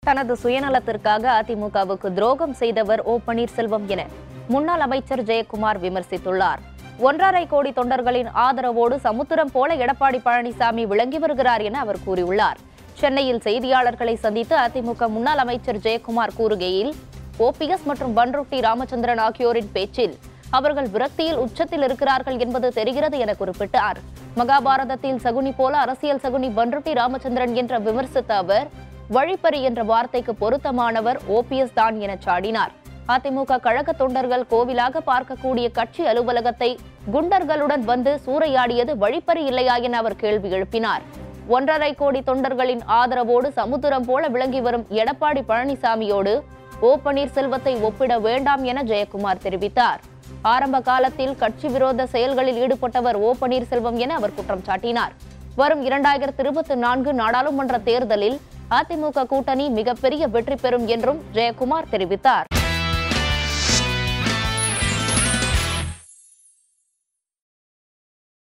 தனது சுயநலத்திற்காக அதிமுகவுக்கு துரோகம் செய்தவர் ஓ பன்னீர்செல்வம் என முன்னாள் அமைச்சர் ஜெயக்குமார் விமர்சித்துள்ளார் ஒன்றரை கோடி தொண்டர்களின் ஆதரவோடு சமுத்திரம் போல எடப்பாடி பழனிசாமி விளங்கி வருகிறார் என அவர் கூறியுள்ளார் சென்னையில் செய்தியாளர்களை சந்தித்து அதிமுக முன்னாள் அமைச்சர் ஜெயக்குமார் கூறுகையில் ஓபிஎஸ் மற்றும் பன்ருட்டி ராமச்சந்திரன் ஆகியோரின் பேச்சில் அவர்கள் விரக்தியில் உச்சத்தில் இருக்கிறார்கள் என்பது தெரிகிறது என குறிப்பிட்டார் மகாபாரதத்தில் சகுனி போல அரசியல் சகுனி பன்ருட்டி ராமச்சந்திரன் என்ற விமர்சித்த அவர் வழிப்பறி என்ற வார்த்தைக்கு பொருத்தமானவர் ஓபிஎஸ் தான் என சாடினார் அதிமுக கழக தொண்டர்கள் கோவிலாக பார்க்கக்கூடிய கட்சி அலுவலகத்தை குண்டர்களுடன் வந்து சூறையாடியது வழிப்பறி இல்லையா என அவர் கேள்வி எழுப்பினார் ஒன்றரை கோடி தொண்டர்களின் ஆதரவோடு சமுத்திரம் போல விளங்கி வரும் எடப்பாடி பழனிசாமியோடு ஓ பன்னீர்செல்வத்தை ஒப்பிட வேண்டாம் என ஜெயக்குமார் தெரிவித்தார் ஆரம்ப காலத்தில் கட்சி விரோத செயல்களில் ஈடுபட்டவர் ஓ பன்னீர்செல்வம் என அவர் குற்றம் சாட்டினார் வரும் இரண்டாயிரத்தி இருபத்தி நான்கு நாடாளுமன்ற தேர்தலில் அதிமுக கூட்டணி மிகப்பெரிய வெற்றி பெறும் என்றும் ஜெயக்குமார் தெரிவித்தார்